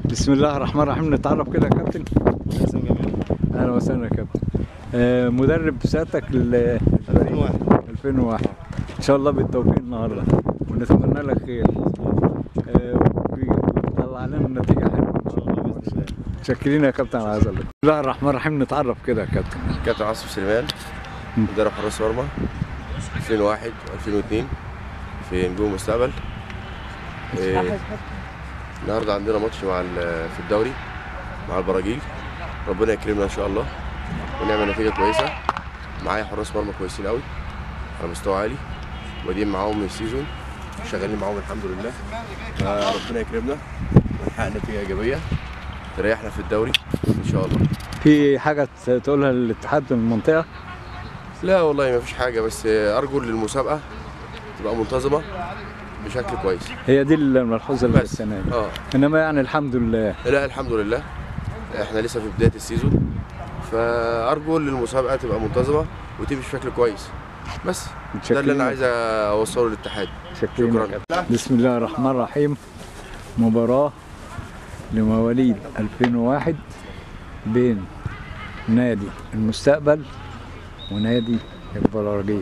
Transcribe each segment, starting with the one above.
بسم الله الرحمن الرحيم نتعرف كده يا كابتن حسن جميل اهلا وسهلا يا كابتن آه، مدرب سيادتك ال 2001 2001 ان شاء الله بالتوفيق النهارده ونتمنى لك خير آه، ويطلع لنا النتيجه حلوه ان شاء الله باذن الله متشكرين يا كابتن على هذا اللقاء. بسم الله الرحمن الرحيم نتعرف كده يا كابتن كابتن عاصم سليمان مم. مدرب حراس مرمى 2001 و2002 في نجوم المستقبل إيه، النهارده عندنا ماتش مع ال- في الدوري مع البراجيل ربنا يكرمنا ان شاء الله ونعمل نتيجه كويسه معايا حراس مرمى كويسين قوي على مستوى عالي بادئين معاهم من السيزون شغالين معاهم الحمد لله فربنا يكرمنا ونحقق نتيجه ايجابيه تريحنا في الدوري ان شاء الله في حاجه تقولها للاتحاد من المنطقه لا والله ما فيش حاجة بس أرجو للمسابقة تبقى منتظمة بشكل كويس هي دي الملحوظه اللي في بس السنه دي اه انما يعني الحمد لله لا الحمد لله احنا لسه في بداية السيزون فأرجو للمسابقة تبقى منتظمة وتمشي بشكل كويس بس ده اللي أنا عايز أوصله للاتحاد شكرا شكراً. يا كابتن. بسم الله الرحمن الرحيم مباراة لمواليد 2001 بين نادي المستقبل ونادي البراجيل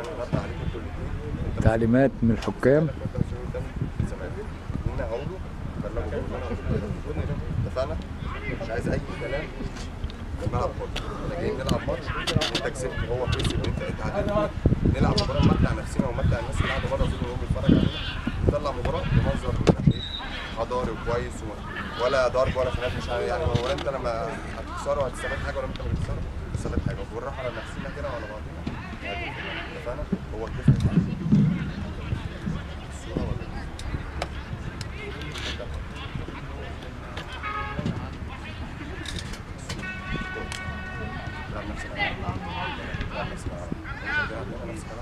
تعليمات من الحكام اتفقنا مش عايز اي كلام الملعب فاضي احنا جايين نلعب ماتش انت كسبت هو كسب انت اتعادلت نلعب مباراه نمتع نفسنا ونمتع الناس اللي قاعده بره طول اليوم بيتفرج علينا نطلع مباراه بمنظر ايه حضاري وكويس و... ولا ضرب ولا خلاف مش عارف يعني ولا انت لما هتخسروا هتستفاد حاجه ولا انت اللي هتخسروا هتستفاد حاجه وبالراحه على نفسنا كده وعلى بعضنا اتفقنا هو الكفر الصوره ولا لا نفس الكلام لا نفس الكلام نفس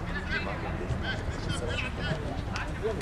الكلام